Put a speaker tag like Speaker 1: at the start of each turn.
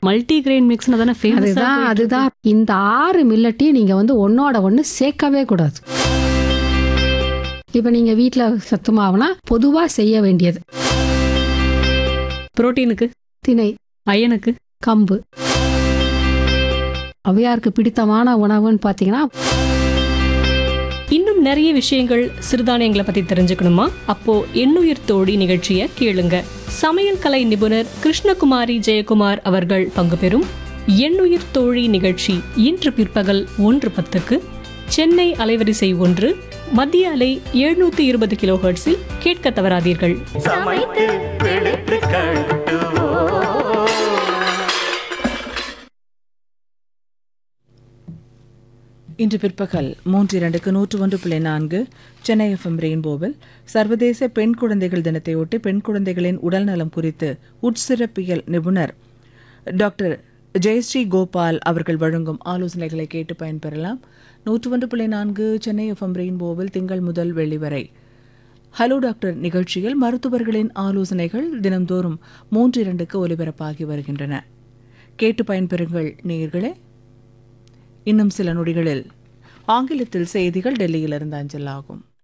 Speaker 1: multi grain மிக்ஸ்னு தானே famous
Speaker 2: அதுதான் அதுதான் இந்த ஆறு மில்லட்டையும் நீங்க வந்து ஒன்னோட ஒன்று சேர்க்கவே கூடாது இப்போ நீங்க வீட்டில் சத்து மாவுனா பொதுவாக செய்ய வேண்டியது
Speaker 1: புரோட்டீனுக்கு
Speaker 2: திணை
Speaker 1: அயனுக்கு
Speaker 2: கம்பு அவையாருக்கு பிடித்தமான உணவுன்னு பார்த்தீங்கன்னா
Speaker 1: இன்னும் நிறைய விஷயங்கள் சிறுதானியங்களை பத்தி தெரிஞ்சுக்கணுமா அப்போ எண்ணுயிர் தோழி நிகழ்ச்சியை கேளுங்க சமையல் கலை நிபுணர் கிருஷ்ணகுமாரி ஜெயக்குமார் அவர்கள் பங்கு பெறும் எண்ணுயிர் தோழி நிகழ்ச்சி இன்று பிற்பகல் ஒன்று பத்துக்கு சென்னை அலைவரிசை ஒன்று மத்திய அலை எழுநூத்தி இருபது கிலோ ஹெர்ட்ஸில் கேட்க தவறாதீர்கள்
Speaker 3: சமைத்து பிடித்து கட்டுவோம்
Speaker 4: இன்று பிற்பகல் மூன்று இரண்டுக்கு நூற்று ஒன்று புள்ளி நான்கு சென்னை எஃப்எம் ரெயின்போவில் சர்வதேச பெண் குழந்தைகள் தினத்தையொட்டி பெண் குழந்தைகளின் உடல்நலம் குறித்து உட்சிறப்பியல் நிபுணர் டாக்டர் ஜெயஸ்ரீ கோபால் அவர்கள் வழங்கும் ஆலோசனைகளை கேட்டு பயன்பெறலாம் நூற்று ஒன்று புள்ளி நான்கு சென்னை எஃப்எம் ரெயின்போவில் திங்கள் முதல் வெள்ளி வரை ஹலோ டாக்டர் நிகழ்ச்சியில் மருத்துவர்களின் ஆலோசனைகள் தினம்தோறும் மூன்று இரண்டுக்கு ஒலிபரப்பாகி வருகின்றன கேட்டு பயன்பெறுங்கள் நேயர்களே இன்னும் சில நொடிகளில் ஆங்கிலத்தில் செய்திகள் டெல்லியிலிருந்து அஞ்சல் ஆகும்